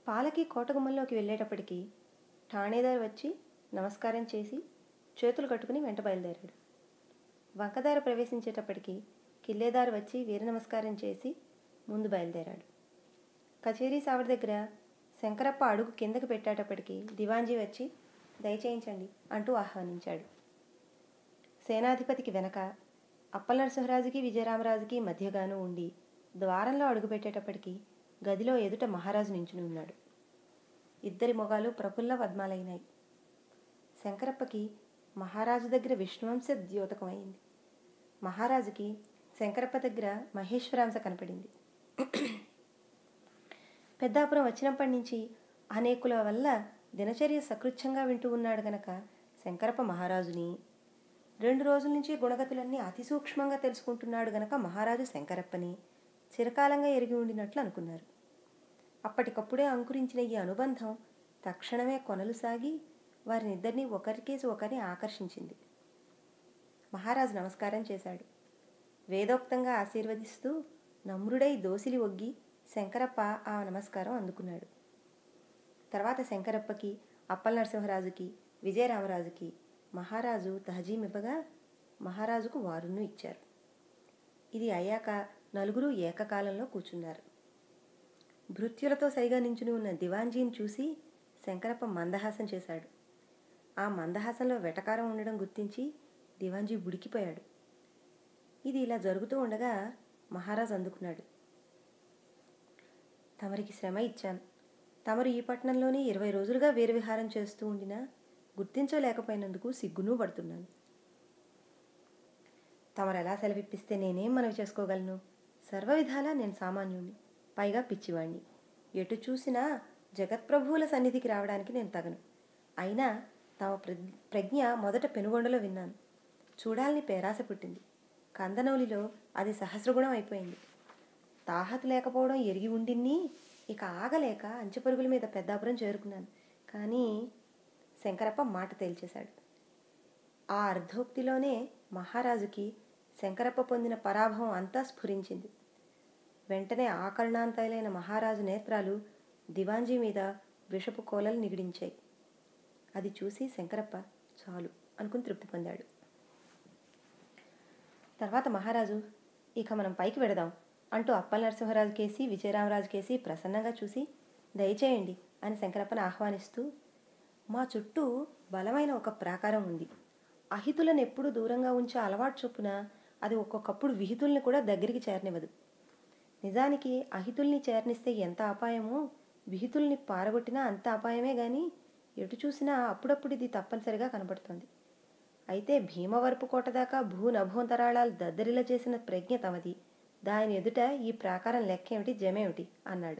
పాలకి కోటగుమ్మంలోకి వెళ్ళేటప్పటికి ఠాణేదారు వచ్చి నమస్కారం చేసి చేతులు కట్టుకుని వెంట బయలుదేరాడు వంకదారు ప్రవేశించేటప్పటికి కిల్లేదారు వచ్చి వీర నమస్కారం చేసి ముందు బయలుదేరాడు కచేరీ సావిడ దగ్గర శంకరప్ప అడుగు కిందకు పెట్టేటప్పటికి దివాంజీ వచ్చి దయచేయించండి అంటూ ఆహ్వానించాడు సేనాధిపతికి వెనక అప్పల నరసింహరాజుకి విజయరామరాజుకి మధ్యగాను ఉండి ద్వారంలో అడుగుపెట్టేటప్పటికి గదిలో ఎదుట మహారాజు నించుని ఉన్నాడు ఇద్దరి మొగాలు ప్రఫుల్ల పద్మాలైనాయి శంకరప్పకి మహారాజు దగ్గర విష్ణువంశ ద్యోతకమైంది మహారాజుకి శంకరప్ప దగ్గర మహేశ్వరాంశ కనపడింది పెద్దాపురం వచ్చినప్పటి నుంచి అనేకుల వల్ల దినచర్య సకృచ్ఛంగా వింటూ ఉన్నాడు గనక శంకరప్ప మహారాజుని రెండు రోజుల నుంచి గుణగతులన్నీ అతి సూక్ష్మంగా తెలుసుకుంటున్నాడు గనక మహారాజు శంకరప్పని చిరకాలంగా ఎరిగి ఉండినట్లు అనుకున్నారు అప్పటికప్పుడే అంకురించిన ఈ అనుబంధం తక్షణమే కొనలు సాగి వారినిద్దరినీ ఒకరికేసి ఒకరిని ఆకర్షించింది మహారాజు నమస్కారం చేశాడు వేదోక్తంగా ఆశీర్వదిస్తూ నమ్రుడై దోసిలి ఒగ్గి శంకరప్ప ఆ నమస్కారం అందుకున్నాడు తర్వాత శంకరప్పకి అప్పల నరసింహరాజుకి విజయరామరాజుకి మహారాజు తహజీమివ్వగా మహారాజుకు వారును ఇచ్చారు ఇది అయ్యాక నలుగురు ఏకకాలంలో కూర్చున్నారు భృత్యులతో సైగా నించుని ఉన్న దివాంజీని చూసి శంకరప్ప మందహాసం చేశాడు ఆ మందహాసంలో వెటకారం ఉండడం గుర్తించి దివాంజీ ఉడికిపోయాడు ఇది ఇలా జరుగుతూ ఉండగా మహారాజు అందుకున్నాడు తమరికి శ్రమ ఇచ్చాను తమరు ఈ పట్టణంలోనే ఇరవై రోజులుగా వీరవిహారం చేస్తూ ఉండినా గుర్తించలేకపోయినందుకు సిగ్గును పడుతున్నాను తమరు ఎలా సెలవిప్పిస్తే నేనేం మనవి చేసుకోగలను సర్వ విధాలా నేను సామాన్యుణ్ణి పైగా పిచ్చివాణ్ణి ఎటు చూసినా జగత్ప్రభువుల సన్నిధికి రావడానికి నేను తగను అయినా తమ ప్ర- ప్రజ్ఞ మొదట పెనుగొండలో విన్నాను చూడాలని పేరాస పుట్టింది కందనౌలిలో అది సహస్రగుణం అయిపోయింది తాహతు లేకపోవడం ఎరిగి ఉండిన్ని ఇక ఆగలేక అంచెపరుగుల మీద పెద్దాపురం చేరుకున్నాను కానీ శంకరప్ప మాట తేల్చేశాడు ఆ అర్ధోక్తిలోనే మహారాజుకి శంకరప్ప పొందిన పరాభవం అంతా స్ఫురించింది వెంటనే ఆకర్ణాంతైలైన మహారాజు నేత్రాలు దివాంజీ మీద విషపు కోలలు నిగిడించాయి అది చూసి శంకరప్ప చాలు అనుకుని తృప్తి పొందాడు తర్వాత మహారాజు ఇక మనం పైకి వెడదాం అంటూ అప్పల నరసింహరాజు కేసి విజయరామరాజు కేసి ప్రసన్నంగా చూసి దయచేయండి అని శంకరప్పని ఆహ్వానిస్తూ మా చుట్టూ బలమైన ఒక ప్రాకారం ఉంది అహితులను ఎప్పుడు దూరంగా ఉంచే అలవాటు చొప్పున అది ఒక్కొక్కప్పుడు విహితుల్ని కూడా దగ్గరికి చేరనివ్వదు నిజానికి అహితుల్ని చేరనిస్తే ఎంత అపాయమో విహితుల్ని పారగొట్టినా అంత అపాయమే గాని ఎటు చూసినా అప్పుడప్పుడు ఇది తప్పనిసరిగా కనబడుతోంది అయితే భీమవరపు కోట దాకా భూ నభోంతరాళాలు దద్దరిలా చేసిన ప్రజ్ఞ తమది దాని ఎదుట ఈ ప్రాకారం లెక్కేమిటి జమేమిటి అన్నాడు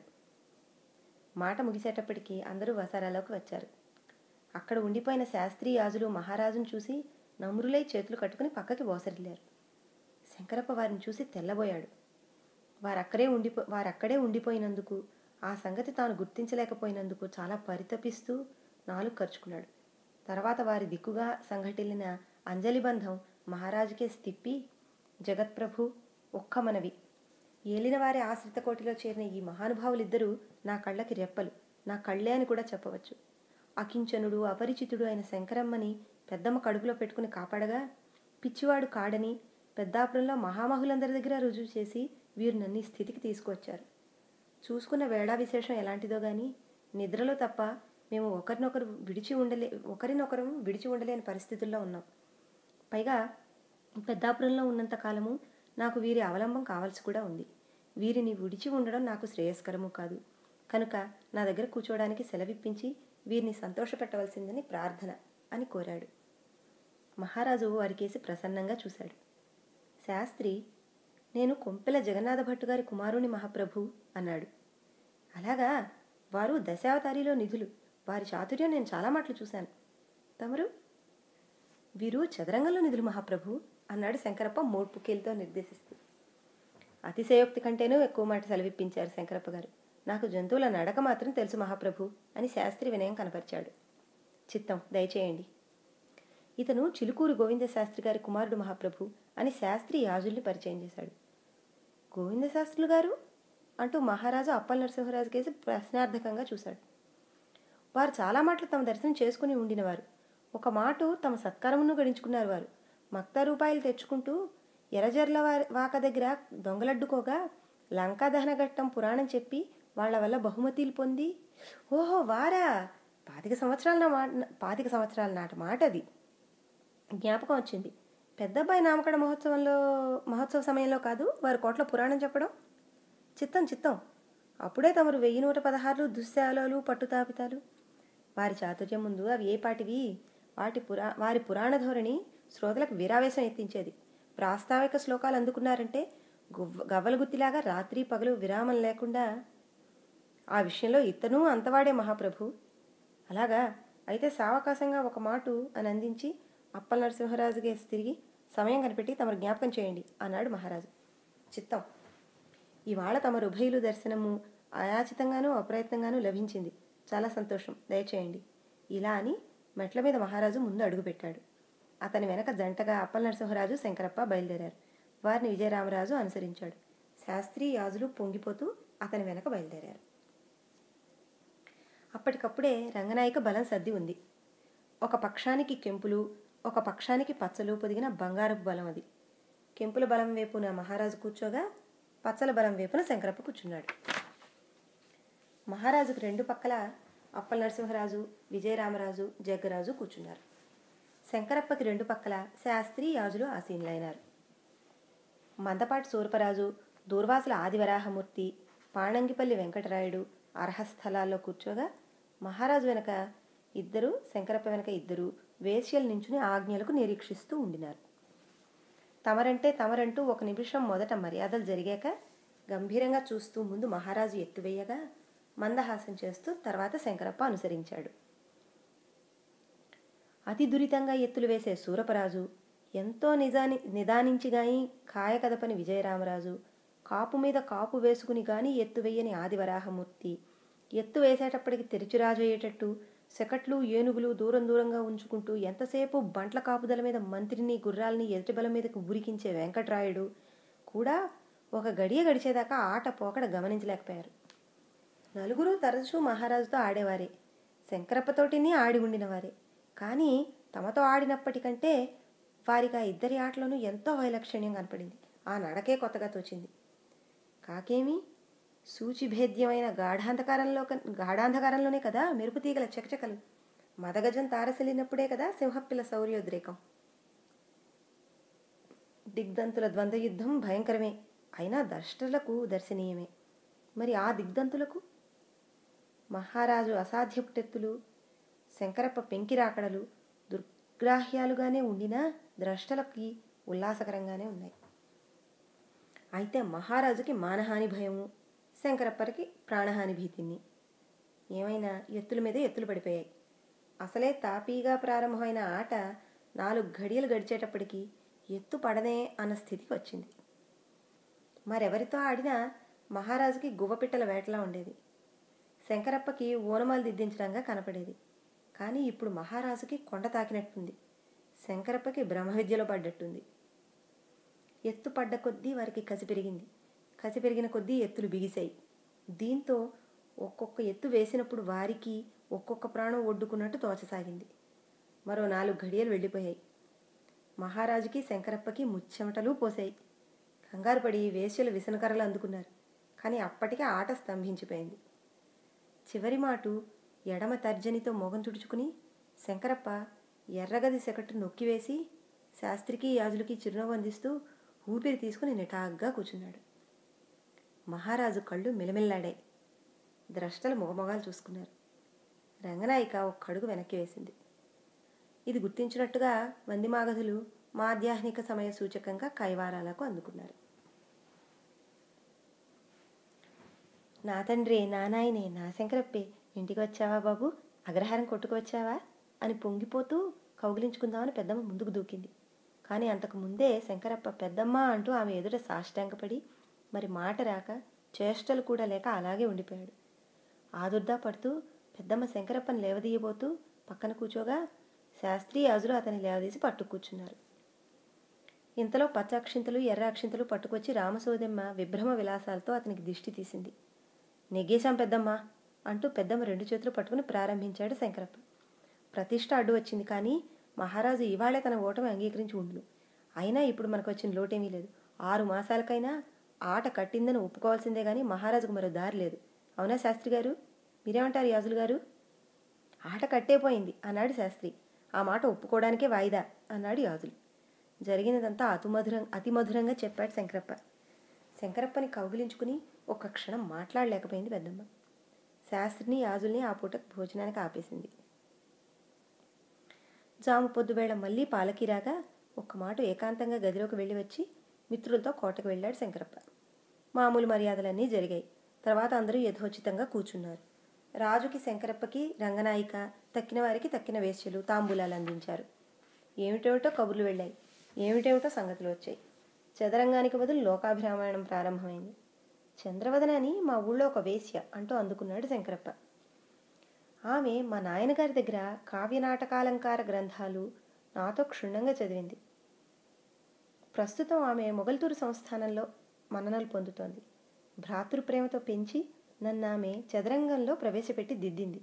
మాట ముగిసేటప్పటికి అందరూ వసారాలోకి వచ్చారు అక్కడ ఉండిపోయిన శాస్త్రీ యాజులు మహారాజును చూసి నమ్రులై చేతులు కట్టుకుని పక్కకి బోసరిల్లారు శంకరప్ప వారిని చూసి తెల్లబోయాడు వారక్కడే ఉండిపో వారక్కడే ఉండిపోయినందుకు ఆ సంగతి తాను గుర్తించలేకపోయినందుకు చాలా పరితపిస్తూ నాలుగు ఖర్చుకున్నాడు తర్వాత వారి దిక్కుగా సంఘటిల్లిన అంజలి బంధం మహారాజుకే తిప్పి జగత్ప్రభు ఒక్క మనవి ఏలిన వారి ఆశ్రిత కోటిలో చేరిన ఈ మహానుభావులిద్దరూ నా కళ్ళకి రెప్పలు నా కళ్ళే అని కూడా చెప్పవచ్చు అకించనుడు అపరిచితుడు అయిన శంకరమ్మని పెద్దమ్మ కడుపులో పెట్టుకుని కాపాడగా పిచ్చివాడు కాడని పెద్దాపురంలో మహామహులందరి దగ్గర రుజువు చేసి వీరు నన్ను ఈ స్థితికి తీసుకువచ్చారు చూసుకున్న వేళా విశేషం ఎలాంటిదో గాని నిద్రలో తప్ప మేము ఒకరినొకరు విడిచి ఉండలే ఒకరినొకరు విడిచి ఉండలేని పరిస్థితుల్లో ఉన్నాం పైగా పెద్దాపురంలో ఉన్నంత కాలము నాకు వీరి అవలంబం కావాల్సి కూడా ఉంది వీరిని విడిచి ఉండడం నాకు శ్రేయస్కరము కాదు కనుక నా దగ్గర కూర్చోవడానికి సెలవిప్పించి వీరిని సంతోషపెట్టవలసిందని ప్రార్థన అని కోరాడు మహారాజు వారికేసి ప్రసన్నంగా చూశాడు శాస్త్రి నేను కొంపెల జగన్నాథ భట్టు గారి కుమారుని మహాప్రభు అన్నాడు అలాగా వారు దశావతారిలో నిధులు వారి చాతుర్యం నేను చాలా మాటలు చూశాను తమరు వీరు చదరంగంలో నిధులు మహాప్రభు అన్నాడు శంకరప్ప మోడ్పుకేలతో నిర్దేశిస్తూ అతిశయోక్తి కంటేనూ ఎక్కువ మాట సెలవిప్పించారు శంకరప్ప గారు నాకు జంతువుల నడక మాత్రం తెలుసు మహాప్రభు అని శాస్త్రి వినయం కనపరిచాడు చిత్తం దయచేయండి ఇతను చిలుకూరు గోవింద శాస్త్రి గారి కుమారుడు మహాప్రభు అని శాస్త్రి యాజుల్ని పరిచయం చేశాడు గోవింద శాస్త్రులు గారు అంటూ మహారాజు అప్పల నరసింహరాజు కేసి ప్రశ్నార్థకంగా చూశాడు వారు చాలా మాటలు తమ దర్శనం చేసుకుని ఉండినవారు ఒక మాట తమ సత్కారమును గడించుకున్నారు వారు మక్త రూపాయలు తెచ్చుకుంటూ ఎర్రజర్ల వారి వాక దగ్గర దొంగలడ్డుకోగా లంకా దహన ఘట్టం పురాణం చెప్పి వాళ్ళ వల్ల బహుమతిలు పొంది ఓహో వారా పాతిక సంవత్సరాల నా మాట పాతిక సంవత్సరాల నాటి మాట అది జ్ఞాపకం వచ్చింది పెద్దబ్బాయి నామకరణ మహోత్సవంలో మహోత్సవ సమయంలో కాదు వారి కోట్ల పురాణం చెప్పడం చిత్తం చిత్తం అప్పుడే తమరు వెయ్యి నూట పదహారులు దుశ్శాలలు పట్టుతాపితాలు వారి చాతుర్యం ముందు అవి ఏ పాటివి వాటి పురా వారి పురాణ ధోరణి శ్రోతలకు వీరావేశం ఎత్తించేది ప్రాస్తావిక శ్లోకాలు అందుకున్నారంటే గువ్వ గవ్వలగుత్తిలాగా రాత్రి పగలు విరామం లేకుండా ఆ విషయంలో ఇతను అంతవాడే మహాప్రభు అలాగా అయితే సావకాశంగా ఒక మాటు అని అందించి అప్పల నరసింహరాజుకి తిరిగి సమయం కనిపెట్టి తమరు జ్ఞాపకం చేయండి అన్నాడు మహారాజు చిత్తం ఇవాళ తమరు ఉభయులు దర్శనము అయాచితంగానూ అప్రయత్నంగానూ లభించింది చాలా సంతోషం దయచేయండి ఇలా అని మెట్ల మీద మహారాజు ముందు అడుగుపెట్టాడు అతని వెనక జంటగా అప్పల నరసింహరాజు శంకరప్ప బయలుదేరారు వారిని విజయరామరాజు అనుసరించాడు శాస్త్రి యాజులు పొంగిపోతూ అతని వెనక బయలుదేరారు అప్పటికప్పుడే రంగనాయక బలం సర్ది ఉంది ఒక పక్షానికి కెంపులు ఒక పక్షానికి పచ్చలు పొదిగిన బంగారపు బలం అది కెంపుల బలం వైపున మహారాజు కూర్చోగా పచ్చల బలం వైపున శంకరప్ప కూర్చున్నాడు మహారాజుకు రెండు పక్కల అప్పల నరసింహరాజు విజయరామరాజు జగ్గరాజు కూర్చున్నారు శంకరప్పకి రెండు పక్కల శాస్త్రి యాజులు ఆసీనులైనారు మందపాటి సూర్పరాజు దూర్వాసుల ఆదివరాహమూర్తి పాణంగిపల్లి వెంకటరాయుడు అర్హస్థలాల్లో కూర్చోగా మహారాజు వెనక ఇద్దరు శంకరప్ప వెనక ఇద్దరు వేశ్యలు నించుని ఆజ్ఞలకు నిరీక్షిస్తూ ఉండినారు తమరంటే తమరంటూ ఒక నిమిషం మొదట మర్యాదలు జరిగాక గంభీరంగా చూస్తూ ముందు మహారాజు ఎత్తువేయగా మందహాసం చేస్తూ తర్వాత శంకరప్ప అనుసరించాడు అతి దురితంగా ఎత్తులు వేసే సూరపరాజు ఎంతో నిజాని నిదానించి గాని కాయ కదపని విజయరామరాజు కాపు మీద కాపు వేసుకుని గాని ఎత్తు వేయని ఆదివరాహమూర్తి ఎత్తు వేసేటప్పటికి తెరిచిరాజు అయ్యేటట్టు సెకట్లు ఏనుగులు దూరం దూరంగా ఉంచుకుంటూ ఎంతసేపు బంట్ల కాపుదల మీద మంత్రిని గుర్రాల్ని ఎదుటి బలం మీదకు ఉరికించే వెంకట్రాయుడు కూడా ఒక గడియ గడిచేదాకా ఆట పోకడ గమనించలేకపోయారు నలుగురు తరచూ మహారాజుతో ఆడేవారే శంకరప్పతోటిని ఆడి ఉండినవారే కానీ తమతో ఆడినప్పటికంటే వారికి ఆ ఇద్దరి ఆటలోనూ ఎంతో వైలక్షణ్యం కనపడింది ఆ నడకే కొత్తగా తోచింది కాకేమి సూచిభేద్యమైన గాఢాంధకారంలో గాఢాంధకారంలోనే కదా మెరుపు తీగల చకచకలు మదగజం తారసిల్లినప్పుడే కదా సింహపిల్ల శౌర్యోద్రేకం దిగ్దంతుల ద్వంద్వ యుద్ధం భయంకరమే అయినా దర్శకులకు దర్శనీయమే మరి ఆ దిగ్దంతులకు మహారాజు అసాధ్యపుటెత్తులు శంకరప్ప పెంకిరాకడలు దుర్గ్రాహ్యాలుగానే ఉండినా ద్రష్టలకి ఉల్లాసకరంగానే ఉన్నాయి అయితే మహారాజుకి మానహాని భయము శంకరప్పరికి ప్రాణహాని భీతిని ఏమైనా ఎత్తుల మీద ఎత్తులు పడిపోయాయి అసలే తాపీగా ప్రారంభమైన ఆట నాలుగు ఘడియలు గడిచేటప్పటికి ఎత్తు పడనే అన్న స్థితికి వచ్చింది మరెవరితో ఆడినా మహారాజుకి గువ్వపిట్టల వేటలా ఉండేది శంకరప్పకి ఓనమాలు దిద్దించడంగా కనపడేది కానీ ఇప్పుడు మహారాజుకి కొండ తాకినట్టుంది శంకరప్పకి బ్రహ్మ విద్యలో పడ్డట్టుంది ఎత్తు పడ్డ కొద్దీ వారికి కసి పెరిగింది కసి పెరిగిన కొద్దీ ఎత్తులు బిగిశాయి దీంతో ఒక్కొక్క ఎత్తు వేసినప్పుడు వారికి ఒక్కొక్క ప్రాణం ఒడ్డుకున్నట్టు తోచసాగింది మరో నాలుగు ఘడియలు వెళ్ళిపోయాయి మహారాజుకి శంకరప్పకి ముచ్చెమటలు పోసాయి కంగారు పడి వేశ్యలు విసనకర్రలు అందుకున్నారు కానీ అప్పటికే ఆట స్తంభించిపోయింది చివరి మాటు ఎడమ తర్జనితో మొగం తుడుచుకుని శంకరప్ప ఎర్రగది సెకట్టు నొక్కివేసి శాస్త్రికి యాజులకి చిరునవ్వు అందిస్తూ ఊపిరి తీసుకుని నిటాగ్గా కూర్చున్నాడు మహారాజు కళ్ళు మిలమిల్లాడాయి ద్రష్టలు మొగమొగాలు చూసుకున్నారు రంగనాయిక ఒక్క అడుగు వెనక్కి వేసింది ఇది గుర్తించినట్టుగా వందిమాగధులు మాధ్యాహ్నిక సమయ సూచకంగా కైవారాలకు అందుకున్నారు నా తండ్రి నానాయనే నా శంకరప్పే ఇంటికి వచ్చావా బాబు అగ్రహారం కొట్టుకు వచ్చావా అని పొంగిపోతూ కౌగిలించుకుందామని పెద్దమ్మ ముందుకు దూకింది కానీ అంతకు ముందే శంకరప్ప పెద్దమ్మ అంటూ ఆమె ఎదుట సాష్టాంగపడి మరి మాట రాక చేష్టలు కూడా లేక అలాగే ఉండిపోయాడు ఆదుర్దా పడుతూ పెద్దమ్మ శంకరప్పని లేవదీయబోతూ పక్కన కూర్చోగా శాస్త్రి యాజులు అతని లేవదీసి పట్టు కూర్చున్నారు ఇంతలో పచ్చ అక్షింతలు ఎర్ర అక్షింతలు పట్టుకొచ్చి రామసోదెమ్మ విభ్రమ విలాసాలతో అతనికి దిష్టి తీసింది నెగ్గేశాం పెద్దమ్మ అంటూ పెద్దమ్మ రెండు చేతులు పట్టుకుని ప్రారంభించాడు శంకరప్ప ప్రతిష్ట అడ్డు వచ్చింది కానీ మహారాజు ఇవాళే తన ఓటమి అంగీకరించి ఉండును అయినా ఇప్పుడు మనకు వచ్చిన లోటేమీ లేదు ఆరు మాసాలకైనా ఆట కట్టిందని ఒప్పుకోవాల్సిందే కానీ మహారాజుకు మరో దారి లేదు అవునా శాస్త్రి గారు మీరేమంటారు యాజులు గారు ఆట కట్టేపోయింది అన్నాడు శాస్త్రి ఆ మాట ఒప్పుకోవడానికే వాయిదా అన్నాడు యాజులు జరిగినదంతా అతిమధురం అతి మధురంగా చెప్పాడు శంకరప్ప శంకరప్పని కౌగిలించుకుని ఒక్క క్షణం మాట్లాడలేకపోయింది పెద్దమ్మ శాస్త్రిని యాజుల్ని ఆ పూటకు భోజనానికి ఆపేసింది జాము పొద్దువేళ మళ్ళీ పాలకి రాగా ఒక్క మాట ఏకాంతంగా గదిలోకి వెళ్ళి వచ్చి మిత్రులతో కోటకు వెళ్ళాడు శంకరప్ప మామూలు మర్యాదలన్నీ జరిగాయి తర్వాత అందరూ యథోచితంగా కూర్చున్నారు రాజుకి శంకరప్పకి రంగనాయిక తక్కిన వారికి తక్కిన వేశ్యలు తాంబూలాలు అందించారు ఏమిటేమిటో కబుర్లు వెళ్ళాయి ఏమిటేమిటో సంగతులు వచ్చాయి చదరంగానికి బదులు లోకాభిరామాయణం ప్రారంభమైంది చంద్రవదన అని మా ఊళ్ళో ఒక వేశ్య అంటూ అందుకున్నాడు శంకరప్ప ఆమె మా నాయనగారి దగ్గర కావ్యనాటకాలంకార గ్రంథాలు నాతో క్షుణ్ణంగా చదివింది ప్రస్తుతం ఆమె మొగల్తూరు సంస్థానంలో మన్ననలు పొందుతోంది భ్రాతృప్రేమతో పెంచి నన్ను ఆమె చదరంగంలో ప్రవేశపెట్టి దిద్దింది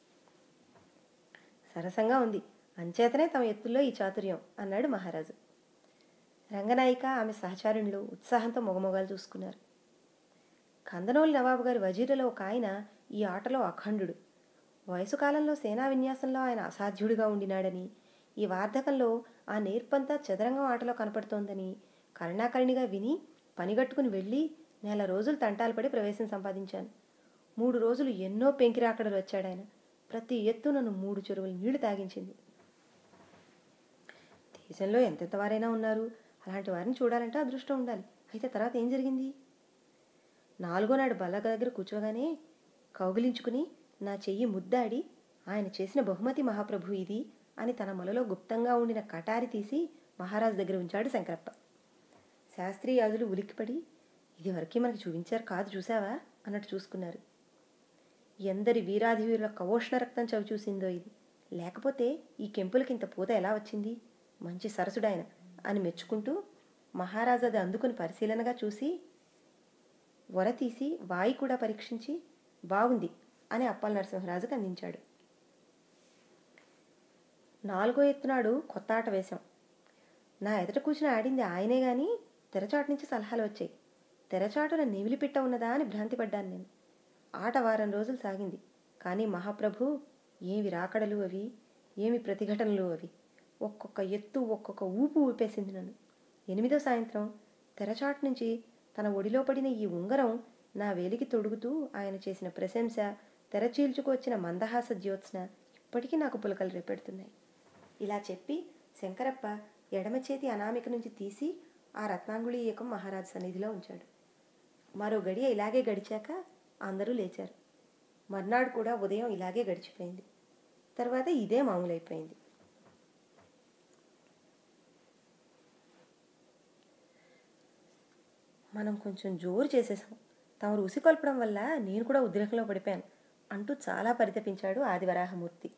సరసంగా ఉంది అంచేతనే తమ ఎత్తుల్లో ఈ చాతుర్యం అన్నాడు మహారాజు రంగనాయిక ఆమె సహచారుణులు ఉత్సాహంతో మొగమొగాలు చూసుకున్నారు కందనోలి నవాబు గారి వజీరులో ఒక ఆయన ఈ ఆటలో అఖండుడు వయసు కాలంలో సేనా విన్యాసంలో ఆయన అసాధ్యుడిగా ఉండినాడని ఈ వార్ధకంలో ఆ నేర్పంతా చదరంగం ఆటలో కనపడుతోందని కరుణాకరణిగా విని పనిగట్టుకుని వెళ్ళి నెల రోజులు తంటాలు పడి ప్రవేశం సంపాదించాను మూడు రోజులు ఎన్నో పెంకిరాకడలు వచ్చాడాయన ప్రతి ఎత్తు నన్ను మూడు చెరువులు నీళ్లు తాగించింది దేశంలో ఎంతెంత వారైనా ఉన్నారు అలాంటి వారిని చూడాలంటే అదృష్టం ఉండాలి అయితే తర్వాత ఏం జరిగింది నాలుగో నాడు బల్ల దగ్గర కూర్చోగానే కౌగిలించుకుని నా చెయ్యి ముద్దాడి ఆయన చేసిన బహుమతి మహాప్రభు ఇది అని తన మొలలో గుప్తంగా ఉండిన కటారి తీసి మహారాజు దగ్గర ఉంచాడు శంకరప్ప శాస్త్రీ యాజులు ఉలిక్కిపడి ఇది వరకే మనకి చూపించారు కాదు చూసావా అన్నట్టు చూసుకున్నారు ఎందరి వీరాధివీరుల కవోష్ణ రక్తం చవి చూసిందో ఇది లేకపోతే ఈ కెంపులకి ఇంత పూత ఎలా వచ్చింది మంచి సరసుడాయన అని మెచ్చుకుంటూ మహారాజు అది అందుకుని పరిశీలనగా చూసి వర తీసి వాయి కూడా పరీక్షించి బాగుంది అని అప్పల నరసింహరాజుకు అందించాడు నాలుగో ఎత్తునాడు కొత్త ఆట వేశాం నా ఎదుట కూర్చుని ఆడింది ఆయనే గాని తెరచాటు నుంచి సలహాలు వచ్చాయి తెరచాటున నివిలి పిట్ట ఉన్నదా అని భ్రాంతిపడ్డాను నేను ఆట వారం రోజులు సాగింది కానీ మహాప్రభు ఏమి రాకడలు అవి ఏమి ప్రతిఘటనలు అవి ఒక్కొక్క ఎత్తు ఒక్కొక్క ఊపు ఊపేసింది నన్ను ఎనిమిదో సాయంత్రం తెరచాటు నుంచి తన ఒడిలో పడిన ఈ ఉంగరం నా వేలికి తొడుగుతూ ఆయన చేసిన ప్రశంస తెరచీల్చుకు వచ్చిన మందహాస జ్యోత్స్న ఇప్పటికీ నాకు పులకలు రేపెడుతున్నాయి ఇలా చెప్పి శంకరప్ప ఎడమ చేతి అనామిక నుంచి తీసి ఆ రత్నాంగుళీయకం మహారాజు సన్నిధిలో ఉంచాడు మరో గడియ ఇలాగే గడిచాక అందరూ లేచారు మర్నాడు కూడా ఉదయం ఇలాగే గడిచిపోయింది తర్వాత ఇదే మామూలైపోయింది మనం కొంచెం జోరు చేసేసాం తమరు ఉసికొల్పడం వల్ల నేను కూడా ఉద్రేకంలో పడిపోయాను అంటూ చాలా పరితపించాడు ఆదివరాహమూర్తి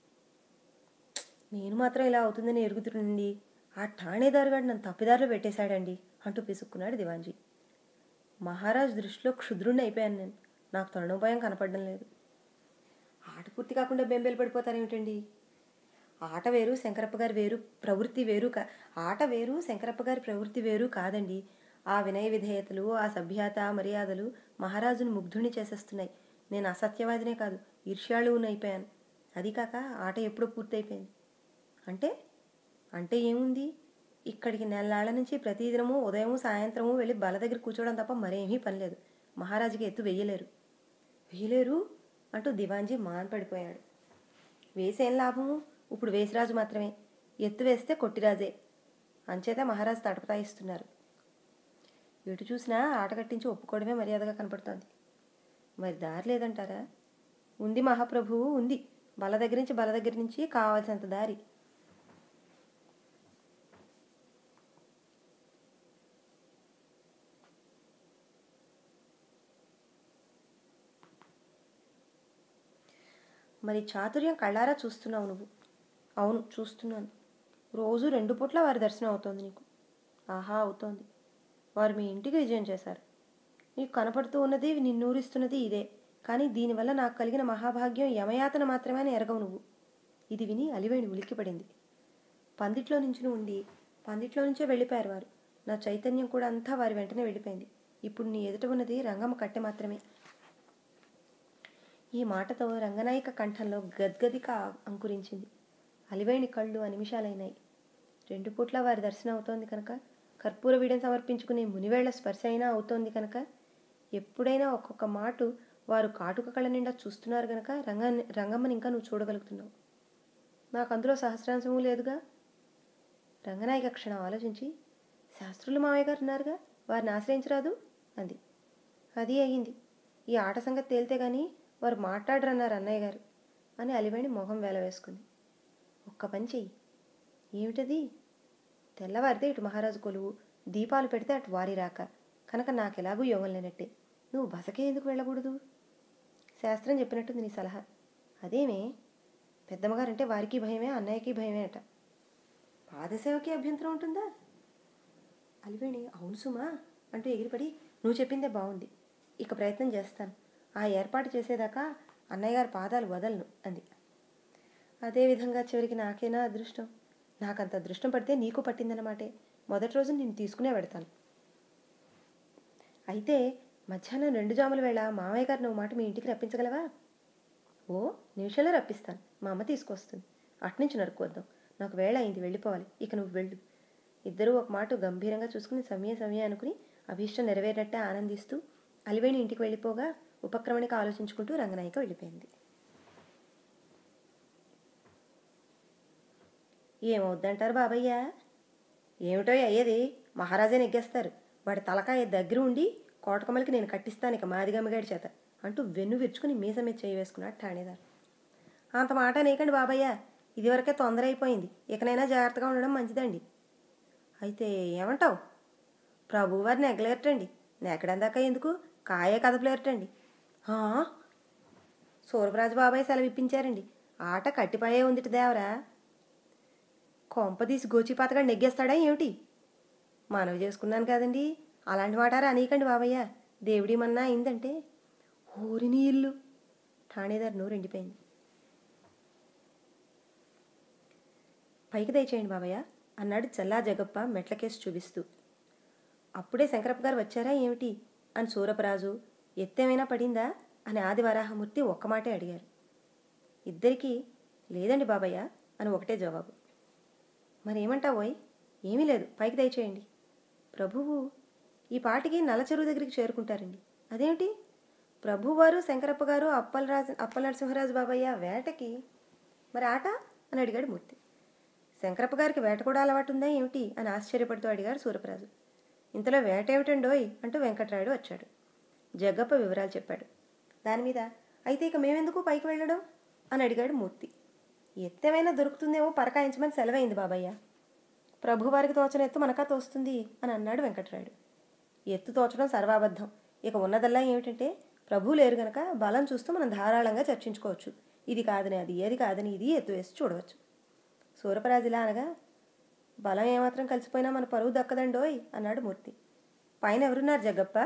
నేను మాత్రం ఇలా అవుతుందని ఎరుగుతుండండి ఆ ఠాణేదారుగాడు నన్ను తప్పిదారిలో పెట్టేశాడండి అంటూ పిసుక్కున్నాడు దివాంజీ మహారాజ్ దృష్టిలో క్షుద్రుణ్ణి అయిపోయాను నేను నాకు తరుణోపాయం కనపడడం లేదు ఆట పూర్తి కాకుండా బెంబేలు పడిపోతారేమిటండి ఆట వేరు శంకరప్ప గారి వేరు ప్రవృత్తి వేరు కా ఆట వేరు శంకరప్ప గారి ప్రవృత్తి వేరు కాదండి ఆ వినయ విధేయతలు ఆ సభ్యత మర్యాదలు మహారాజును ముగ్ధుని చేసేస్తున్నాయి నేను అసత్యవాదినే కాదు ఈర్ష్యాళువునైపోయాను అది కాక ఆట ఎప్పుడో పూర్తయిపోయింది అంటే అంటే ఏముంది ఇక్కడికి నెలలాళ్ళ నుంచి ప్రతిదినము ఉదయము సాయంత్రము వెళ్ళి బల దగ్గర కూర్చోవడం తప్ప మరేమీ పని లేదు మహారాజుకి ఎత్తు వెయ్యలేరు వెయ్యలేరు అంటూ దివాంజీ మాన్పడిపోయాడు వేసేం లాభము ఇప్పుడు వేసిరాజు మాత్రమే ఎత్తు వేస్తే కొట్టిరాజే అంచేత మహారాజు తటపతాయిస్తున్నారు ఎటు చూసినా ఆట కట్టించి ఒప్పుకోవడమే మర్యాదగా కనపడుతోంది మరి దారి లేదంటారా ఉంది మహాప్రభువు ఉంది బల దగ్గర నుంచి బల దగ్గర నుంచి కావాల్సినంత దారి మరి చాతుర్యం కళ్ళారా చూస్తున్నావు నువ్వు అవును చూస్తున్నాను రోజు రెండు పూట్ల వారి దర్శనం అవుతోంది నీకు ఆహా అవుతోంది వారు మీ ఇంటికి విజయం చేశారు నీకు కనపడుతూ ఉన్నది నిన్నూరిస్తున్నది ఇదే కానీ దీనివల్ల నాకు కలిగిన మహాభాగ్యం యమయాతన మాత్రమే అని ఎరగవు నువ్వు ఇది విని అలివేణి ఉలిక్కిపడింది పందిట్లో నుంచి ఉండి పందిట్లో నుంచే వెళ్ళిపోయారు వారు నా చైతన్యం కూడా అంతా వారి వెంటనే వెళ్ళిపోయింది ఇప్పుడు నీ ఎదుట ఉన్నది రంగమ్మ కట్టె మాత్రమే ఈ మాటతో రంగనాయక కంఠంలో గద్గదిక అంకురించింది అలివేణి కళ్ళు అనిమిషాలైనాయి రెండు పూట్ల వారి దర్శనం అవుతోంది కనుక కర్పూర వీడని సమర్పించుకునే మునివేళ్ల స్పర్శ అయినా అవుతోంది కనుక ఎప్పుడైనా ఒక్కొక్క మాట వారు కాటుక కళ్ళ నిండా చూస్తున్నారు కనుక రంగ రంగమ్మని ఇంకా నువ్వు చూడగలుగుతున్నావు నాకు అందులో సహస్రాంశము లేదుగా రంగనాయక క్షణం ఆలోచించి శాస్త్రులు మావయ్య గారు ఉన్నారుగా వారిని ఆశ్రయించరాదు అంది అది అయ్యింది ఈ ఆట సంగతి తేలితే గాని వారు మాట్లాడరన్నారు అన్నయ్య గారు అని అలివేణి మొహం వేల వేసుకుంది ఒక్క పని చెయ్యి ఏమిటది తెల్లవారితే ఇటు మహారాజు కొలువు దీపాలు పెడితే అటు వారి రాక కనుక నాకెలాగూ యోగం లేనట్టే నువ్వు బసకే ఎందుకు వెళ్ళకూడదు శాస్త్రం చెప్పినట్టుంది నీ సలహా అదేమే పెద్దమ్మగారంటే వారికి భయమే అన్నయ్యకి భయమే అట పాదసేవకి అభ్యంతరం ఉంటుందా అలివేణి అవును సుమా అంటూ ఎగిరిపడి నువ్వు చెప్పిందే బాగుంది ఇక ప్రయత్నం చేస్తాను ఆ ఏర్పాటు చేసేదాకా అన్నయ్య గారి పాదాలు వదలను అంది అదేవిధంగా చివరికి నాకేనా అదృష్టం నాకంత అదృష్టం పడితే నీకు పట్టిందన్నమాటే మొదటి రోజు నేను తీసుకునే పెడతాను అయితే మధ్యాహ్నం రెండు జాముల వేళ మామయ్య గారు నువ్వు మాట మీ ఇంటికి రప్పించగలవా ఓ నిమిషంలో రప్పిస్తాను మా అమ్మ తీసుకొస్తుంది అట్నుంచి నరుక్కొద్దాం నాకు వేళ అయింది వెళ్ళిపోవాలి ఇక నువ్వు వెళ్ళు ఇద్దరూ ఒక మాట గంభీరంగా చూసుకుని సమయ సమయ అనుకుని అభీష్టం నెరవేరినట్టే ఆనందిస్తూ అలివేణి ఇంటికి వెళ్ళిపోగా ఉపక్రమణికి ఆలోచించుకుంటూ రంగనాయిక వెళ్ళిపోయింది ఏమవుద్దంటారు బాబయ్య ఏమిటో అయ్యేది మహారాజా నెగ్గేస్తారు వాడి తలకాయ దగ్గర ఉండి కోటకమలకి నేను కట్టిస్తాను ఇక మాదిగమ్మగాడి చేత అంటూ వెన్ను విరుచుకుని మీస మీద చేయి వేసుకున్నాడు ఠాణేదారు అంత మాట నీకండి బాబయ్య ఇదివరకే తొందర అయిపోయింది ఇకనైనా జాగ్రత్తగా ఉండడం మంచిదండి అయితే ఏమంటావు ప్రభువారిని నెగ్గలేరటండి నెక్కడందాక ఎందుకు కాయే కదపలేరటండి "హా? సూరభరాజు బాబాయ్ సెలవు ఇప్పించారండి ఆట కట్టిపాయే ఉందిటి దేవరా కొంపదీసి గోచిపాతగా నెగ్గేస్తాడా ఏమిటి మనవి చేసుకున్నాను కదండి అలాంటి మాట అనీకండి బాబయ్య దేవుడి మన్నా అయిందంటే ఊరిని ఇల్లు ఠాణేదారు నోరు ఎండిపోయింది పైకి దయచేయండి బాబయ్య అన్నాడు చల్లా జగప్ప మెట్లకేసి చూపిస్తూ అప్పుడే శంకరప్ప గారు వచ్చారా ఏమిటి అని సూరపరాజు ఎత్తేమైనా పడిందా అని ఆదివరాహమూర్తి ఒక్క మాటే అడిగారు ఇద్దరికీ లేదండి బాబయ్య అని ఒకటే జవాబు మరేమంటావోయ్ ఏమీ లేదు పైకి దయచేయండి ప్రభువు ఈ పాటికి నల్లచెరువు దగ్గరికి చేరుకుంటారండి అదేమిటి ప్రభువారు శంకరప్ప గారు అప్పలరాజు అప్పల నరసింహరాజు బాబయ్య వేటకి మరి ఆట అని అడిగాడు మూర్తి శంకరప్ప గారికి వేట కూడా అలవాటు ఉందా ఏమిటి అని ఆశ్చర్యపడుతూ అడిగాడు సూరపరాజు ఇంతలో వేట ఏమిటండోయ్ అంటూ వెంకట్రాయుడు వచ్చాడు జగ్గప్ప వివరాలు చెప్పాడు దాని మీద అయితే ఇక మేమెందుకు పైకి వెళ్ళడం అని అడిగాడు మూర్తి ఎత్తేమైనా దొరుకుతుందేమో పరకాయించమని సెలవైంది బాబయ్య ప్రభువారికి తోచని ఎత్తు మనకా తోస్తుంది అని అన్నాడు వెంకట్రాయుడు ఎత్తు తోచడం సర్వాబద్ధం ఇక ఉన్నదల్లా ఏమిటంటే ప్రభు లేరు గనక బలం చూస్తూ మనం ధారాళంగా చర్చించుకోవచ్చు ఇది కాదని అది ఏది కాదని ఇది ఎత్తు వేసి చూడవచ్చు సూరపరాజులా అనగా బలం ఏమాత్రం కలిసిపోయినా మన పరువు దక్కదండోయ్ అన్నాడు మూర్తి పైన ఎవరున్నారు జగ్గప్ప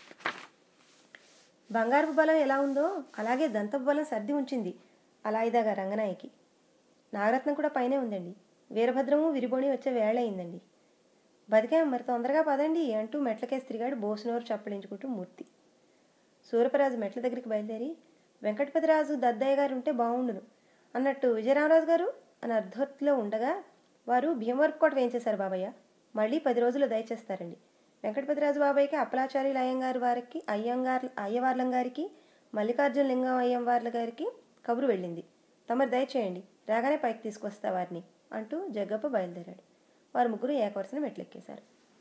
బంగారపు బలం ఎలా ఉందో అలాగే దంతపు బలం సర్ది ఉంచింది అలాయిదాగా రంగనాయకి నాగరత్నం కూడా పైనే ఉందండి వీరభద్రము విరిబోణి వచ్చే వేళ అయిందండి బతికాం మరి తొందరగా పదండి అంటూ మెట్లకేసి తిరిగాడు బోసునోరు చప్పలించుకుంటూ మూర్తి సూరపరాజు మెట్ల దగ్గరికి బయలుదేరి వెంకటపతిరాజు దద్దయ్య గారు ఉంటే బాగుండును అన్నట్టు విజయరామరాజు గారు అని అర్ధోత్తిలో ఉండగా వారు భీమవరపు కోట వేయించేశారు బాబయ్య మళ్ళీ పది రోజులు దయచేస్తారండి వెంకటపతిరాజు బాబాయ్కి అప్పలాచార్యుల అయ్యంగారు వారికి అయ్యంగారు అయ్యవార్లం గారికి మల్లికార్జున లింగం అయ్యంవార్ల గారికి కబురు వెళ్ళింది తమరు దయచేయండి రాగానే పైకి తీసుకొస్తా వారిని అంటూ జగ్గప్ప బయలుదేరాడు వారు ముగ్గురు ఏకవరుసన మెట్లెక్కేశారు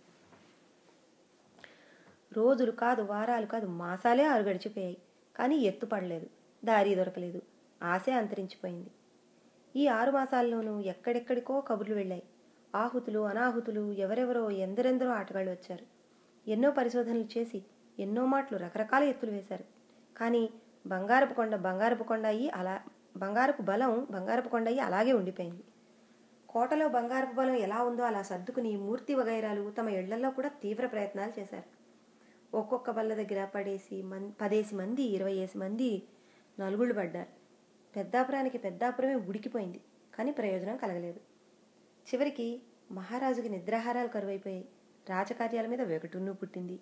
రోజులు కాదు వారాలు కాదు మాసాలే ఆరు గడిచిపోయాయి కానీ ఎత్తు పడలేదు దారి దొరకలేదు ఆశ అంతరించిపోయింది ఈ ఆరు మాసాల్లోనూ ఎక్కడెక్కడికో కబుర్లు వెళ్ళాయి ఆహుతులు అనాహుతులు ఎవరెవరో ఎందరెందరో ఆటగాళ్ళు వచ్చారు ఎన్నో పరిశోధనలు చేసి ఎన్నో మాటలు రకరకాల ఎత్తులు వేశారు కానీ బంగారపు కొండ బంగారపు కొండ అయ్యి అలా బంగారపు బలం బంగారపు కొండ అయ్యి అలాగే ఉండిపోయింది కోటలో బంగారపు బలం ఎలా ఉందో అలా సర్దుకుని మూర్తి వగైరాలు తమ ఇళ్లలో కూడా తీవ్ర ప్రయత్నాలు చేశారు ఒక్కొక్క బల్ల దగ్గర పడేసి మన్ పదేసి మంది ఇరవై ఏసి మంది నలుగుళ్ళు పడ్డారు పెద్దాపురానికి పెద్దాపురమే ఉడికిపోయింది కానీ ప్రయోజనం కలగలేదు చివరికి మహారాజుకి నిద్రాహారాలు కరువైపోయాయి రాజకార్యాల మీద వెగటున్ను పుట్టింది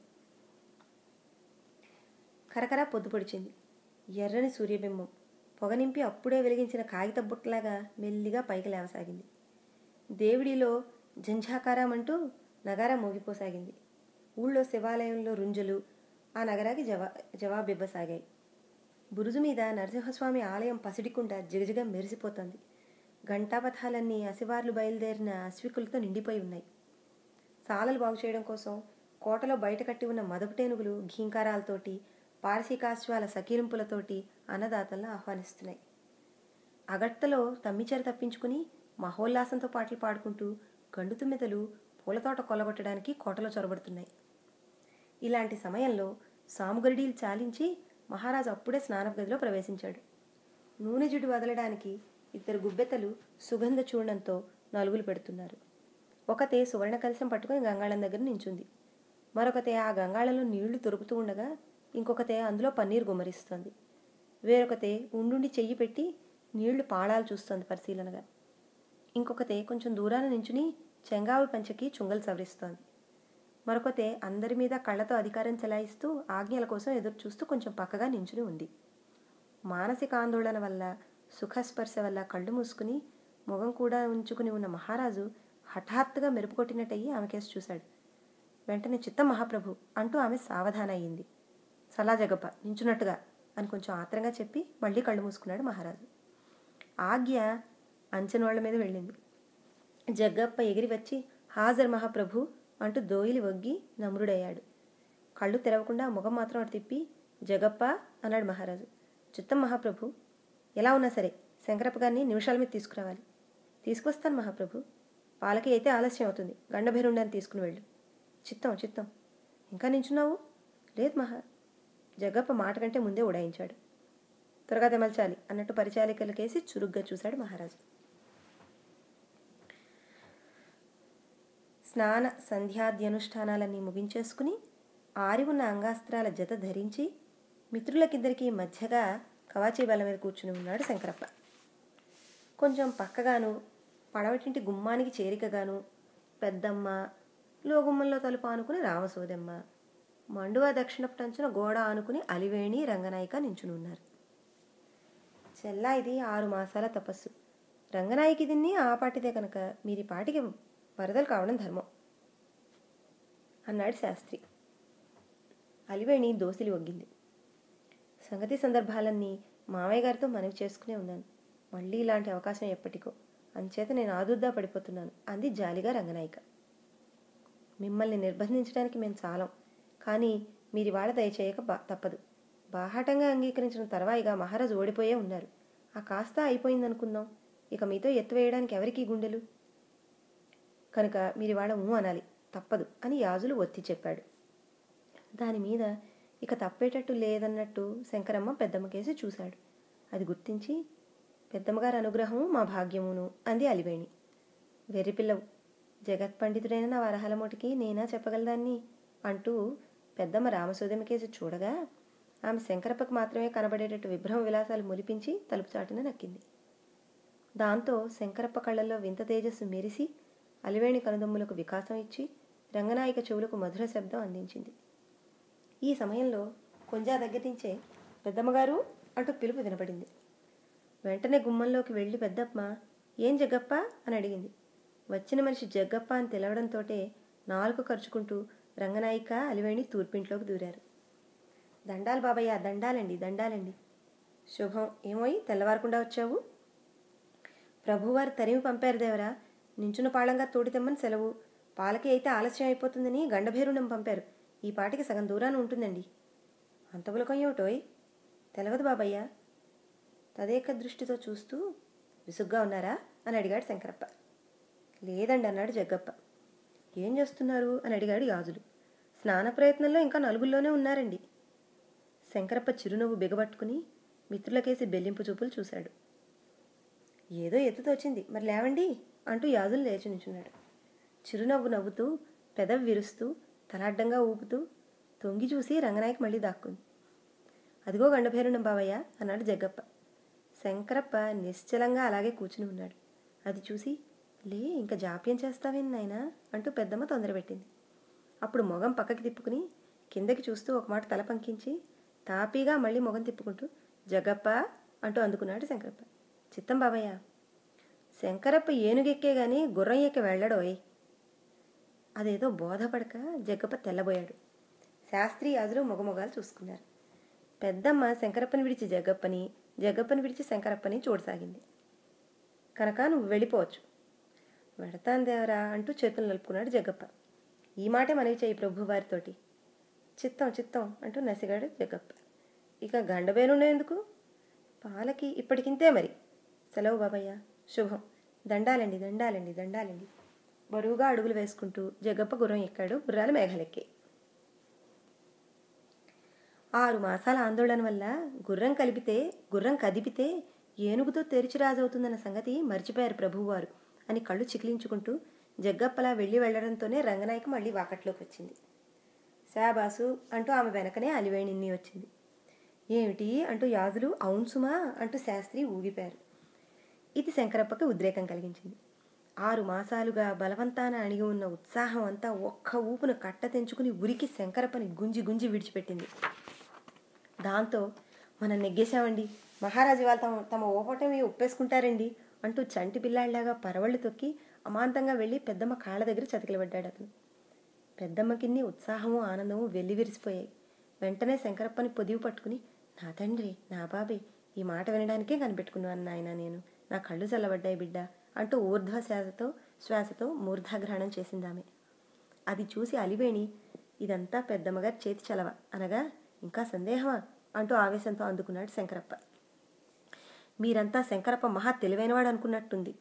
కరకర పొద్దు పొడిచింది ఎర్రని సూర్యబింబం పొగ నింపి అప్పుడే వెలిగించిన కాగిత బుట్టలాగా మెల్లిగా పైకి లేవసాగింది దేవుడిలో జంఝాకారం అంటూ నగారా మోగిపోసాగింది ఊళ్ళో శివాలయంలో రుంజులు ఆ నగరాకి జవా జవాబివ్వసాగాయి బురుజు మీద నరసింహస్వామి ఆలయం పసిడికుండా జిగజిగ మెరిసిపోతోంది ఘంటాపథాలన్నీ అసివార్లు బయలుదేరిన అశ్వికులతో నిండిపోయి ఉన్నాయి సాలలు బాగు చేయడం కోసం కోటలో బయట కట్టి ఉన్న మదపుటేనుగులు ఘీంకారాలతోటి పారసీకాశ్వాల సకీరింపులతోటి అన్నదాతలను ఆహ్వానిస్తున్నాయి అగట్టలో తమ్మిచెర తప్పించుకుని మహోల్లాసంతో పాటలు పాడుకుంటూ గండు తుమ్మెదలు పూలతోట కొల్లగొట్టడానికి కోటలో చొరబడుతున్నాయి ఇలాంటి సమయంలో సాముగరిడీలు చాలించి మహారాజు అప్పుడే స్నానపు గదిలో ప్రవేశించాడు నూనె జిడ్డు వదలడానికి ఇద్దరు గుబ్బెత్తలు సుగంధ చూర్ణంతో నలుగులు పెడుతున్నారు ఒకతే సువర్ణ కలశం పట్టుకుని గంగాళం దగ్గర నించుంది మరొకతే ఆ గంగాళంలో నీళ్లు దొరుకుతూ ఉండగా ఇంకొకతే అందులో పన్నీరు గుమ్మరిస్తోంది వేరొకతే ఉండుండి చెయ్యి పెట్టి నీళ్లు పాళాలు చూస్తోంది పరిశీలనగా ఇంకొకతే కొంచెం దూరాన నించుని చెంగావి పంచకి చుంగలు సవరిస్తోంది మరొకతే అందరి మీద కళ్ళతో అధికారం చెలాయిస్తూ ఆజ్ఞల కోసం ఎదురు చూస్తూ కొంచెం పక్కగా నించుని ఉంది మానసిక ఆందోళన వల్ల సుఖస్పర్శ వల్ల కళ్ళు మూసుకుని ముఖం కూడా ఉంచుకుని ఉన్న మహారాజు హఠాత్తుగా మెరుపు కొట్టినట్టయి ఆమె కేసు చూశాడు వెంటనే చిత్తం మహాప్రభు అంటూ ఆమె సావధాన అయింది సలా జగప్ప నించున్నట్టుగా అని కొంచెం ఆత్రంగా చెప్పి మళ్ళీ కళ్ళు మూసుకున్నాడు మహారాజు ఆజ్ఞ అంచనోళ్ల మీద వెళ్ళింది జగ్గప్ప ఎగిరి వచ్చి హాజర్ మహాప్రభు అంటూ దోయిలి వగ్గి నమ్రుడయ్యాడు కళ్ళు తెరవకుండా ముఖం మాత్రం అటు తిప్పి జగప్ప అన్నాడు మహారాజు చిత్తం మహాప్రభు ఎలా ఉన్నా సరే శంకరప్ప గారిని నిమిషాల మీద తీసుకురావాలి తీసుకొస్తాను మహాప్రభు పాలకి అయితే ఆలస్యం అవుతుంది గండభేరుండాన్ని తీసుకుని వెళ్ళు చిత్తం చిత్తం ఇంకా నించున్నావు లేదు మహా జగ్గప్ప మాట కంటే ముందే ఉడాయించాడు త్వరగా తెమల్చాలి అన్నట్టు పరిచాలికలకేసి చురుగ్గా చూశాడు మహారాజు స్నాన సంధ్యాద్యనుష్ఠానాలన్నీ ముగించేసుకుని ఆరి ఉన్న అంగాస్త్రాల జత ధరించి మిత్రులకిద్దరికీ మధ్యగా కవాచీ బల్ల మీద కూర్చుని ఉన్నాడు శంకరప్ప కొంచెం పక్కగాను పడవటింటి గుమ్మానికి చేరికగాను పెద్దమ్మ లోగుమ్మల్లో తలుపు ఆనుకుని రామసోదమ్మ మండువ దక్షిణపటంచున గోడ ఆనుకుని అలివేణి రంగనాయిక నించుని ఉన్నారు చెల్లా ఇది ఆరు మాసాల తపస్సు రంగనాయికి దీన్ని ఆపాటిదే కనుక మీరి పాటికి వరదలు కావడం ధర్మం అన్నాడు శాస్త్రి అలివేణి దోసిలి వగ్గింది సంగతి సందర్భాలన్నీ మామయ్య గారితో మనవి చేసుకునే ఉన్నాను మళ్ళీ ఇలాంటి అవకాశం ఎప్పటికో అంచేత నేను ఆదుర్దా పడిపోతున్నాను అంది జాలిగా రంగనాయిక మిమ్మల్ని నిర్బంధించడానికి మేము చాలం కానీ మీరు ఇవాళ దయచేయక బా తప్పదు బాహాటంగా అంగీకరించిన తర్వాయిగా మహారాజు ఓడిపోయే ఉన్నారు ఆ కాస్త అయిపోయిందనుకుందాం ఇక మీతో ఎత్తు వేయడానికి ఎవరికి గుండెలు కనుక మీరు ఇవాళ ఊ అనాలి తప్పదు అని యాజులు ఒత్తి చెప్పాడు దాని మీద ఇక తప్పేటట్టు లేదన్నట్టు శంకరమ్మ పెద్దమ్మకేసి చూశాడు అది గుర్తించి పెద్దమ్మగారి అనుగ్రహము మా భాగ్యమును అంది అలివేణి వెర్రిపిల్లవు జగత్ పండితుడైన నా వరహలమోటికి నేనా చెప్పగలదాన్ని అంటూ పెద్దమ్మ రామసోదమ్మకేసి చూడగా ఆమె శంకరప్పకు మాత్రమే కనబడేటట్టు విభ్రమ విలాసాలు ములిపించి తలుపు చాటున నక్కింది దాంతో శంకరప్ప కళ్ళల్లో వింత తేజస్సు మెరిసి అలివేణి కనుదమ్ములకు వికాసం ఇచ్చి రంగనాయక చెవులకు మధుర శబ్దం అందించింది ఈ సమయంలో కొంజా దగ్గర నుంచే పెద్దమ్మగారు అంటూ పిలుపు వినపడింది వెంటనే గుమ్మంలోకి వెళ్ళి పెద్దమ్మ ఏం జగ్గప్ప అని అడిగింది వచ్చిన మనిషి జగ్గప్ప అని తెలవడంతోటే నాలుగు ఖర్చుకుంటూ రంగనాయిక అలివేణి తూర్పింట్లోకి దూరారు దండాలు బాబయ్య దండాలండి దండాలండి శుభం ఏమోయి తెల్లవారకుండా వచ్చావు ప్రభువారు తరిమి పంపారు దేవరా నించున పాళంగా తోడితెమ్మని సెలవు పాలకి అయితే ఆలస్యం అయిపోతుందని గండభేరుణం పంపారు ఈ పాటికి సగం దూరాన ఉంటుందండి అంత బులకం ఏమిటోయ్ తెలవదు బాబయ్య తదేక దృష్టితో చూస్తూ విసుగ్గా ఉన్నారా అని అడిగాడు శంకరప్ప లేదండి అన్నాడు జగ్గప్ప ఏం చేస్తున్నారు అని అడిగాడు యాజులు స్నాన ప్రయత్నంలో ఇంకా నలుగుల్లోనే ఉన్నారండి శంకరప్ప చిరునవ్వు బిగబట్టుకుని మిత్రులకేసి బెల్లింపు చూపులు చూశాడు ఏదో ఎత్తుతోచింది మరి లేవండి అంటూ యాజులు లేచి నించున్నాడు చిరునవ్వు నవ్వుతూ పెదవి విరుస్తూ తలాడ్డంగా ఊపుతూ తొంగి చూసి రంగనాయకి మళ్ళీ దాక్కుంది అదిగో గండభేరుణం బావయ్య అన్నాడు జగ్గప్ప శంకరప్ప నిశ్చలంగా అలాగే కూర్చుని ఉన్నాడు అది చూసి లే ఇంకా జాప్యం చేస్తావేం నాయనా అంటూ పెద్దమ్మ తొందరపెట్టింది అప్పుడు మొగం పక్కకి తిప్పుకుని కిందకి చూస్తూ ఒక మాట తల పంకించి తాపీగా మళ్ళీ మొగం తిప్పుకుంటూ జగప్ప అంటూ అందుకున్నాడు శంకరప్ప చిత్తం బాబయ్య శంకరప్ప ఏనుగెక్కే గాని గుర్రం ఎక్కి వెళ్ళడోయ్ అదేదో బోధపడక జగ్గప్ప తెల్లబోయాడు శాస్త్రి యాజులు మొగమొగాలు చూసుకున్నారు పెద్దమ్మ శంకరప్పని విడిచి జగ్గప్పని జగ్గప్పని విడిచి శంకరప్పని చూడసాగింది కనుక నువ్వు వెళ్ళిపోవచ్చు వెడతాను దేవరా అంటూ చేతులు నలుపుకున్నాడు జగ్గప్ప ఈ మాటే మనవి చేయి ప్రభువారితోటి చిత్తం చిత్తం అంటూ నసిగాడు జగ్గప్ప ఇక గండబేనుండే ఎందుకు పాలకి ఇప్పటికింతే మరి సెలవు బాబయ్య శుభం దండాలండి దండాలండి దండాలండి బరువుగా అడుగులు వేసుకుంటూ జగ్గప్ప గుర్రం ఎక్కాడు గుర్రాలు మేఘాలెక్కాయి ఆరు మాసాల ఆందోళన వల్ల గుర్రం కలిపితే గుర్రం కదిపితే ఏనుగుతో తెరిచి రాజవుతుందన్న సంగతి మర్చిపోయారు ప్రభువువారు అని కళ్ళు చికిలించుకుంటూ జగ్గప్పలా వెళ్ళి వెళ్లడంతోనే రంగనాయకు మళ్ళీ వాకట్లోకి వచ్చింది శాబాసు అంటూ ఆమె వెనకనే అలివేణిన్ని వచ్చింది ఏమిటి అంటూ యాజులు అవును సుమా అంటూ శాస్త్రి ఊగిపారు ఇది శంకరప్పకి ఉద్రేకం కలిగించింది ఆరు మాసాలుగా బలవంతాన అణిగి ఉన్న ఉత్సాహం అంతా ఒక్క ఊపును కట్ట తెంచుకుని ఉరికి శంకరప్పని గుంజి గుంజి విడిచిపెట్టింది దాంతో మనం నెగ్గేశామండి మహారాజు వాళ్ళు తమ తమ ఓపటమి ఒప్పేసుకుంటారండి అంటూ చంటి పిల్లాడిలాగా పరవళ్ళు తొక్కి అమాంతంగా వెళ్ళి పెద్దమ్మ కాళ్ళ దగ్గర చతికిలబడ్డాడు అతను పెద్దమ్మకిన్ని ఉత్సాహము ఆనందము వెల్లివిరిసిపోయాయి వెంటనే శంకరప్పని పొదివి పట్టుకుని నా తండ్రి నా బాబే ఈ మాట వినడానికే కనిపెట్టుకున్నాను నాయన నేను నా కళ్ళు చల్లబడ్డాయి బిడ్డ అంటూ ఊర్ధ్వ శ్వాసతో శ్వాసతో మూర్ధాగ్రహణం చేసిందామె అది చూసి అలివేణి ఇదంతా పెద్దమ్మగారి చేతి చలవ అనగా ఇంకా సందేహమా అంటూ ఆవేశంతో అందుకున్నాడు శంకరప్ప మీరంతా శంకరప్ప మహా తెలివైనవాడు అనుకున్నట్టుంది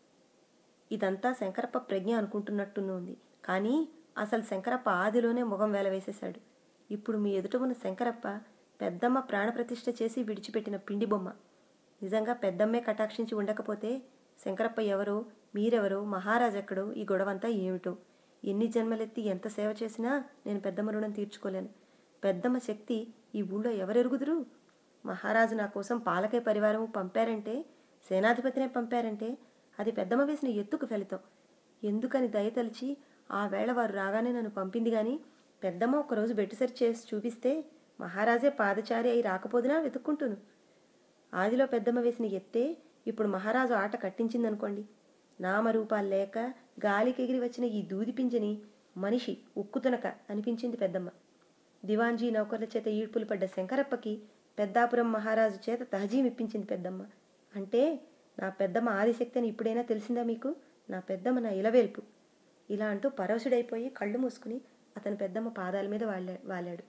ఇదంతా శంకరప్ప ప్రజ్ఞ అనుకుంటున్నట్టును ఉంది కానీ అసలు శంకరప్ప ఆదిలోనే ముఖం వేలవేసేశాడు ఇప్పుడు మీ ఎదుట ఉన్న శంకరప్ప పెద్దమ్మ ప్రాణప్రతిష్ఠ చేసి విడిచిపెట్టిన పిండి బొమ్మ నిజంగా పెద్దమ్మే కటాక్షించి ఉండకపోతే శంకరప్ప ఎవరో మీరెవరో మహారాజెక్కడో ఈ గొడవంతా ఏమిటో ఎన్ని జన్మలెత్తి ఎంత సేవ చేసినా నేను పెద్దమ్మ రుణం తీర్చుకోలేను పెద్దమ్మ శక్తి ఈ ఊళ్ళో ఎవరెరుగుదురు మహారాజు నా కోసం పాలకై పరివారం పంపారంటే సేనాధిపతినే పంపారంటే అది పెద్దమ్మ వేసిన ఎత్తుకు ఫలితం ఎందుకని దయతలిచి ఆ వేళ వారు రాగానే నన్ను పంపింది గాని పెద్దమ్మ ఒకరోజు బెట్టుసరి చేసి చూపిస్తే మహారాజే పాదచారి అయి రాకపోదునా వెతుక్కుంటును ఆదిలో పెద్దమ్మ వేసిన ఎత్తే ఇప్పుడు మహారాజు ఆట కట్టించిందనుకోండి నామరూపాలు లేక గాలికి ఎగిరి వచ్చిన ఈ దూది పింజని మనిషి ఉక్కుతునక అనిపించింది పెద్దమ్మ దివాంజీ నౌకర్ల చేత ఈడ్పులు పడ్డ శంకరప్పకి పెద్దాపురం మహారాజు చేత తహజీం ఇప్పించింది పెద్దమ్మ అంటే నా పెద్దమ్మ ఆదిశక్తి అని ఇప్పుడైనా తెలిసిందా మీకు నా పెద్దమ్మ నా ఇలవేల్పు ఇలా అంటూ పరవశుడైపోయి కళ్ళు మూసుకుని అతని పెద్దమ్మ పాదాల మీద వాళ్ళా వాలాడు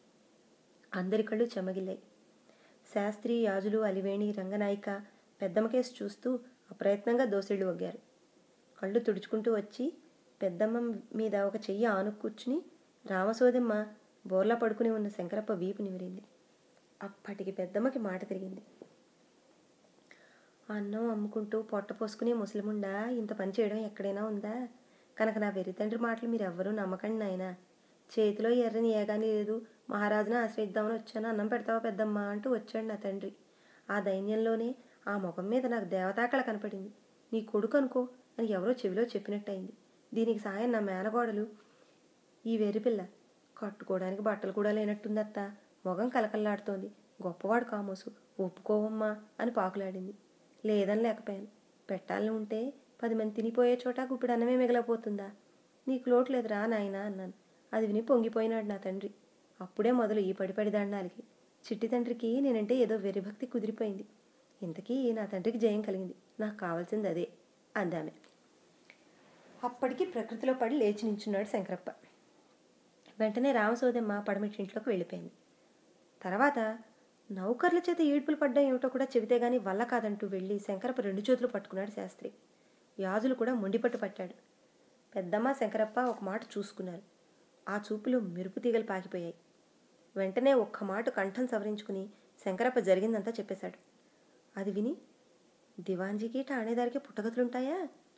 అందరి కళ్ళు చెమగిల్లాయి శాస్త్రి యాజులు అలివేణి రంగనాయిక పెద్దమ్మ కేసు చూస్తూ అప్రయత్నంగా దోసిళ్ళు వగ్గారు కళ్ళు తుడుచుకుంటూ వచ్చి పెద్దమ్మ మీద ఒక చెయ్యి ఆను కూర్చుని రామసోదమ్మ బోర్లా పడుకుని ఉన్న శంకరప్ప వీపు నిమిరింది అప్పటికి పెద్దమ్మకి మాట తిరిగింది అన్నం అమ్ముకుంటూ పొట్ట పోసుకుని ముసలిముండా ఇంత పని చేయడం ఎక్కడైనా ఉందా కనుక నా వెర్రి తండ్రి మాటలు మీరు ఎవ్వరూ నమ్మకండి నాయన చేతిలో ఎర్రని ఏగాని లేదు మహారాజును ఆశ్రయిద్దామని వచ్చాను అన్నం పెడతావా పెద్దమ్మ అంటూ వచ్చాడు నా తండ్రి ఆ దైన్యంలోనే ఆ ముఖం మీద నాకు దేవతాకళ కనపడింది నీ కొడుకు అనుకో అని ఎవరో చెవిలో చెప్పినట్టయింది దీనికి సాయం నా మేనగోడలు ఈ వెర్రిపిల్ల కట్టుకోవడానికి బట్టలు కూడా లేనట్టుందత్త మొగం కలకల్లాడుతోంది గొప్పవాడు కామోసు ఒప్పుకోవమ్మా అని పాకులాడింది లేదని లేకపోయాను పెట్టాలని ఉంటే పది మంది తినిపోయే చోట గుప్పిడి అన్నమే మిగలపోతుందా నీకు లోటు లేదురా నాయనా అన్నాను అది విని పొంగిపోయినాడు నా తండ్రి అప్పుడే మొదలు ఈ పడిపడి దండాలకి చిట్టి తండ్రికి నేనంటే ఏదో వెరిభక్తి కుదిరిపోయింది ఇంతకీ నా తండ్రికి జయం కలిగింది నాకు కావాల్సింది అదే అందామె అప్పటికి ప్రకృతిలో పడి లేచి నించున్నాడు శంకరప్ప వెంటనే రామసోదమ్మ పడమిట్టింట్లోకి వెళ్ళిపోయింది తర్వాత నౌకర్ల చేత ఈడ్పులు పడ్డం ఏమిటో కూడా చెబితే గాని వల్ల కాదంటూ వెళ్ళి శంకరప్ప రెండు చేతులు పట్టుకున్నాడు శాస్త్రి యాజులు కూడా మొండిపట్టు పట్టాడు పెద్దమ్మ శంకరప్ప ఒక మాట చూసుకున్నారు ఆ చూపులు మెరుపు తీగలు పాకిపోయాయి వెంటనే ఒక్క మాట కంఠం సవరించుకుని శంకరప్ప జరిగిందంతా చెప్పేశాడు అది విని దివాంజీకి ఠాణేదారికి పుట్టగతులుంటాయా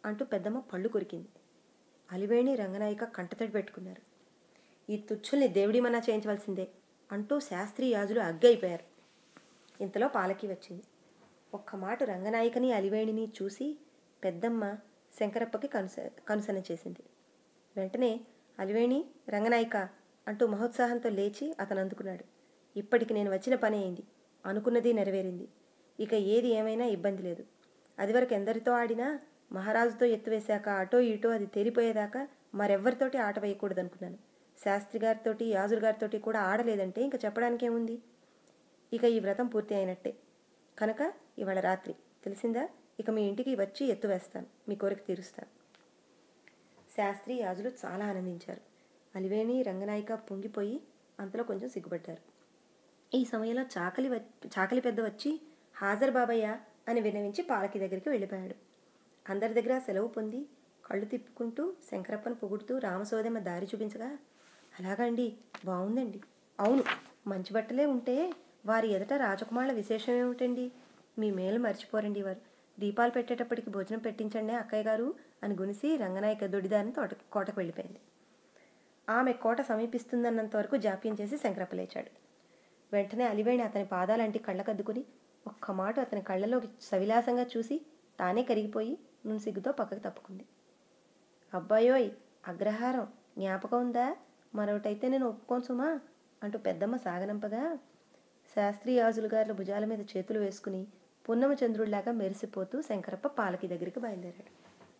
అంటూ పెద్దమ్మ పళ్ళు కొరికింది అలివేణి రంగనాయిక కంటతడి పెట్టుకున్నారు ఈ తుచ్చుల్ని దేవుడిమన్నా చేయించవలసిందే అంటూ శాస్త్రీ యాజులు అగ్గైపోయారు ఇంతలో పాలకి వచ్చింది ఒక్క మాట రంగనాయికని అలివేణిని చూసి పెద్దమ్మ శంకరప్పకి కనుస కనుసన చేసింది వెంటనే అలివేణి రంగనాయిక అంటూ మహోత్సాహంతో లేచి అతను అందుకున్నాడు ఇప్పటికి నేను వచ్చిన పని అయింది అనుకున్నది నెరవేరింది ఇక ఏది ఏమైనా ఇబ్బంది లేదు అది వరకు ఎందరితో ఆడినా మహారాజుతో ఎత్తువేశాక అటో ఇటో అది తేలిపోయేదాకా మరెవ్వరితోటి ఆట వేయకూడదనుకున్నాను శాస్త్రి గారితోటి యాజుల గారితోటి కూడా ఆడలేదంటే ఇంకా చెప్పడానికి ఏముంది ఇక ఈ వ్రతం పూర్తి అయినట్టే కనుక ఇవాళ రాత్రి తెలిసిందా ఇక మీ ఇంటికి వచ్చి ఎత్తు వేస్తాను మీ కోరిక తీరుస్తాను శాస్త్రి యాజులు చాలా ఆనందించారు అలివేణి రంగనాయిక పొంగిపోయి అంతలో కొంచెం సిగ్గుపడ్డారు ఈ సమయంలో చాకలి వ చాకలి పెద్ద వచ్చి హాజరు బాబయ్య అని వినవించి పాలకి దగ్గరికి వెళ్ళిపోయాడు అందరి దగ్గర సెలవు పొంది కళ్ళు తిప్పుకుంటూ శంకరప్పను పొగుడుతూ రామసోదమ్మ దారి చూపించగా అలాగండి బాగుందండి అవును మంచి బట్టలే ఉంటే వారి ఎదుట రాజకుమారుల విశేషం ఏమిటండి మీ మేలు మర్చిపోరండి వారు దీపాలు పెట్టేటప్పటికి భోజనం పెట్టించండి అక్కయ్య గారు అని గునిసి రంగనాయక దొడిదారిని తోట కోటకు వెళ్ళిపోయింది ఆమె కోట సమీపిస్తుందన్నంత వరకు జాప్యం చేసి శంకరప్ప లేచాడు వెంటనే అలివేణి అతని పాదాలంటి కళ్ళకద్దుకుని ఒక్క మాట అతని కళ్ళలోకి సవిలాసంగా చూసి తానే కరిగిపోయి నున్సిగ్గుతో పక్కకు తప్పుకుంది అబ్బాయోయ్ అగ్రహారం జ్ఞాపకం ఉందా మరొకటైతే నేను ఒప్పుకోను సుమా అంటూ పెద్దమ్మ సాగనంపగా శాస్త్రీ యాజులు గారి భుజాల మీద చేతులు వేసుకుని పున్నమ చంద్రుడిలాగా మెరిసిపోతూ శంకరప్ప పాలకి దగ్గరికి బయలుదేరాడు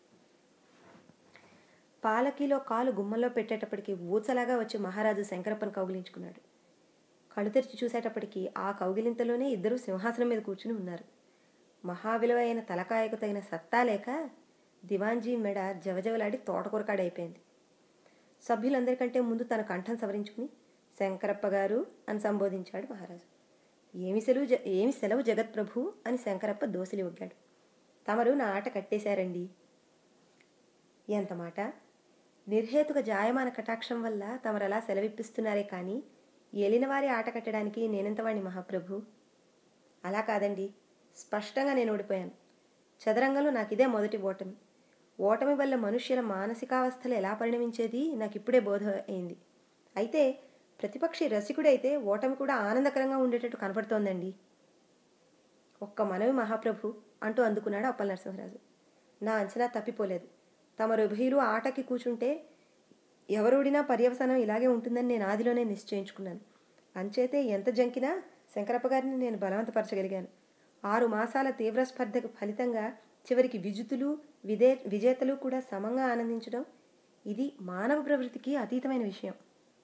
పాలకీలో కాలు గుమ్మంలో పెట్టేటప్పటికి ఊచలాగా వచ్చి మహారాజు శంకరప్పను కౌగిలించుకున్నాడు కళ్ళు తెరిచి చూసేటప్పటికి ఆ కౌగిలింతలోనే ఇద్దరు సింహాసనం మీద కూర్చుని ఉన్నారు మహావిలువైన తలకాయకు తగిన సత్తా లేక దివాంజీ మెడ జవజవలాడి తోటకూరకాడైపోయింది సభ్యులందరికంటే ముందు తన కంఠం సవరించుకుని శంకరప్ప గారు అని సంబోధించాడు మహారాజు ఏమి సెలవు జ ఏమి సెలవు జగత్ప్రభు అని శంకరప్ప దోసిలి ఒగ్గాడు తమరు నా ఆట కట్టేశారండి ఎంత మాట నిర్హేతుక జాయమాన కటాక్షం వల్ల తమరలా సెలవిప్పిస్తున్నారే కానీ ఏలినవారి ఆట కట్టడానికి నేనెంతవాణ్ణి మహాప్రభు అలా కాదండి స్పష్టంగా నేను ఓడిపోయాను చదరంగంలో నాకు ఇదే మొదటి ఓటమి ఓటమి వల్ల మనుష్యుల మానసికావస్థలు ఎలా పరిణమించేది నాకు ఇప్పుడే బోధ అయింది అయితే ప్రతిపక్షి రసికుడైతే ఓటమి కూడా ఆనందకరంగా ఉండేటట్టు కనపడుతోందండి ఒక్క మనవి మహాప్రభు అంటూ అందుకున్నాడు అప్పల నరసింహరాజు నా అంచనా తప్పిపోలేదు తమ ఉభయులు ఆటకి కూర్చుంటే ఎవరుడినా పర్యవసానం ఇలాగే ఉంటుందని నేను ఆదిలోనే నిశ్చయించుకున్నాను అంచేతే ఎంత జంకినా శంకరప్ప గారిని నేను బలవంతపరచగలిగాను ఆరు మాసాల తీవ్ర స్పర్ధకు ఫలితంగా చివరికి విజుతులు విదే విజేతలు కూడా సమంగా ఆనందించడం ఇది మానవ ప్రవృత్తికి అతీతమైన విషయం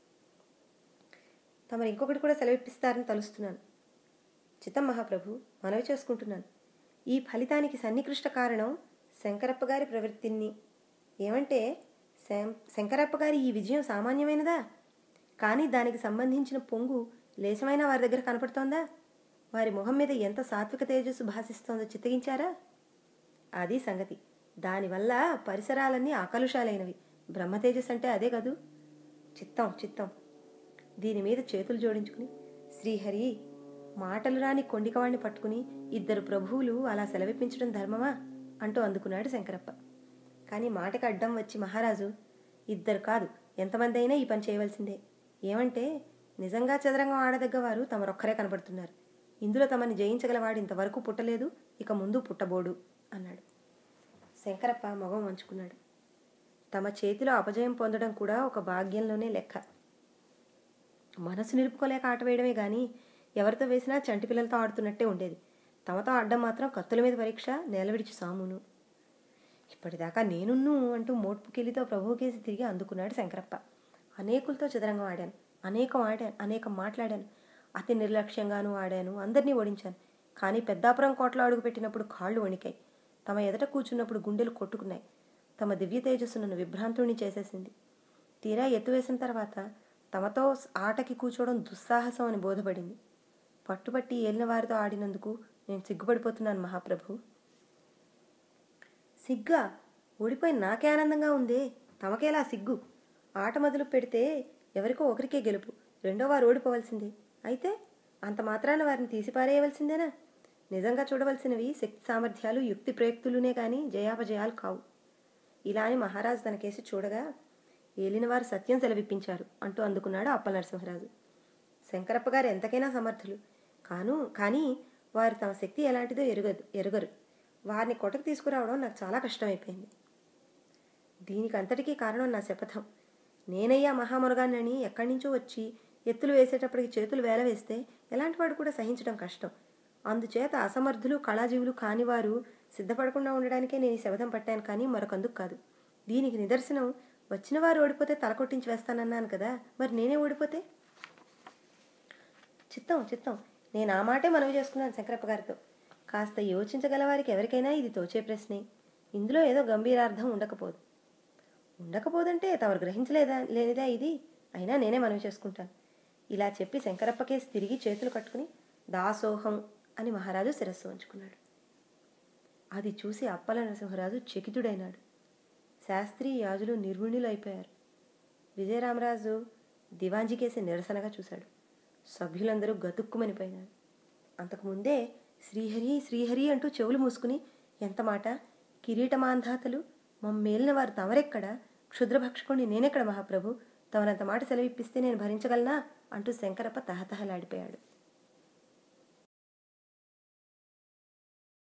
తమరు ఇంకొకటి కూడా సెలవిప్పిస్తారని తలుస్తున్నాను చిత్తం మహాప్రభు మనవి చేసుకుంటున్నాను ఈ ఫలితానికి సన్నికృష్ట కారణం శంకరప్ప గారి ప్రవృత్తిని ఏమంటే శం శంకరప్ప గారి ఈ విజయం సామాన్యమైనదా కానీ దానికి సంబంధించిన పొంగు లేశమైన వారి దగ్గర కనపడుతోందా వారి మొహం మీద ఎంత సాత్విక తేజస్సు భాషిస్తోందో చిత్తగించారా అది సంగతి దానివల్ల పరిసరాలన్నీ ఆకలుషాలైనవి బ్రహ్మతేజస్ అంటే అదే కదూ చిత్తం చిత్తం దీని మీద చేతులు జోడించుకుని శ్రీహరి మాటలు రాని కొండికవాణ్ణి పట్టుకుని ఇద్దరు ప్రభువులు అలా సెలవిప్పించడం ధర్మమా అంటూ అందుకున్నాడు శంకరప్ప కానీ మాటకు అడ్డం వచ్చి మహారాజు ఇద్దరు కాదు ఎంతమంది అయినా ఈ పని చేయవలసిందే ఏమంటే నిజంగా చదరంగం ఆడదగ్గవారు తమరొక్కరే కనబడుతున్నారు ఇందులో తమని జయించగలవాడు ఇంతవరకు పుట్టలేదు ఇక ముందు పుట్టబోడు అన్నాడు శంకరప్ప మొగం వంచుకున్నాడు తమ చేతిలో అపజయం పొందడం కూడా ఒక భాగ్యంలోనే లెక్క మనసు నిలుపుకోలేక ఆట వేయడమే కానీ ఎవరితో వేసినా చంటి పిల్లలతో ఆడుతున్నట్టే ఉండేది తమతో ఆడడం మాత్రం కత్తుల మీద పరీక్ష నేలవిడిచి సామును ఇప్పటిదాకా నేనున్ను అంటూ మోట్పుకెళ్ళితో ప్రభువుకేసి తిరిగి అందుకున్నాడు శంకరప్ప అనేకులతో చదరంగం ఆడాను అనేకం ఆడాను అనేకం మాట్లాడాను అతి నిర్లక్ష్యంగానూ ఆడాను అందరినీ ఓడించాను కానీ పెద్దాపురం కోట్లో అడుగు పెట్టినప్పుడు కాళ్ళు వణికాయి తమ ఎదట కూర్చున్నప్పుడు గుండెలు కొట్టుకున్నాయి తమ దివ్య తేజస్సు నన్ను విభ్రాంతుడిని చేసేసింది తీరా ఎత్తువేసిన తర్వాత తమతో ఆటకి కూర్చోవడం దుస్సాహసం అని బోధపడింది పట్టుబట్టి ఏలిన వారితో ఆడినందుకు నేను సిగ్గుపడిపోతున్నాను మహాప్రభు సిగ్గా ఓడిపోయి నాకే ఆనందంగా ఉందే తమకేలా సిగ్గు ఆట మొదలు పెడితే ఎవరికో ఒకరికే గెలుపు రెండో వారు ఓడిపోవలసిందే అయితే అంత మాత్రాన వారిని తీసిపారేయవలసిందేనా నిజంగా చూడవలసినవి శక్తి సామర్థ్యాలు యుక్తి ప్రయుక్తులునే కానీ జయాపజయాలు కావు ఇలా అని మహారాజు తన కేసి చూడగా ఏలినవారు సత్యం సెలవిప్పించారు అంటూ అందుకున్నాడు అప్పల నరసింహరాజు శంకరప్ప గారు ఎంతకైనా సమర్థులు కాను కానీ వారు తమ శక్తి ఎలాంటిదో ఎరుగదు ఎరుగరు వారిని కొట్టకు తీసుకురావడం నాకు చాలా కష్టమైపోయింది దీనికి అంతటికీ కారణం నా శపథం నేనయ్యా మహామునగాన్నని ఎక్కడి నుంచో వచ్చి ఎత్తులు వేసేటప్పటికి చేతులు వేల వేస్తే ఎలాంటి వాడు కూడా సహించడం కష్టం అందుచేత అసమర్థులు కళాజీవులు కానివారు సిద్ధపడకుండా ఉండడానికే నేను ఈ శబదం పట్టాను కానీ మరొకందుకు కాదు దీనికి నిదర్శనం వచ్చిన వారు ఓడిపోతే తల కొట్టించి వేస్తానన్నాను కదా మరి నేనే ఓడిపోతే చిత్తం చిత్తం నేను ఆ మాటే మనవి చేసుకున్నాను శంకరప్ప గారితో కాస్త యోచించగల వారికి ఎవరికైనా ఇది తోచే ప్రశ్నే ఇందులో ఏదో గంభీరార్థం ఉండకపోదు ఉండకపోదంటే తమరు గ్రహించలేదా లేనిదా ఇది అయినా నేనే మనవి చేసుకుంటాను ఇలా చెప్పి శంకరప్ప కేసి తిరిగి చేతులు కట్టుకుని దాసోహం అని మహారాజు శిరస్సు ఉంచుకున్నాడు అది చూసి అప్పల నరసింహరాజు చకితుడైనాడు శాస్త్రి యాజులు నిర్గుణులు అయిపోయారు విజయరామరాజు దివాంజీ కేసి నిరసనగా చూశాడు సభ్యులందరూ గతుక్కుమనిపోయినారు అంతకుముందే శ్రీహరి శ్రీహరి అంటూ చెవులు మూసుకుని ఎంత మాట కిరీటమాంధాతలు మమ్మేలిన వారు తమరెక్కడ క్షుద్రభక్షకుణ్ణి నేనెక్కడ మహాప్రభు తమనంత మాట సెలవిప్పిస్తే నేను భరించగలనా అంటూ శంకరప్ప తహతహలాడిపోయాడు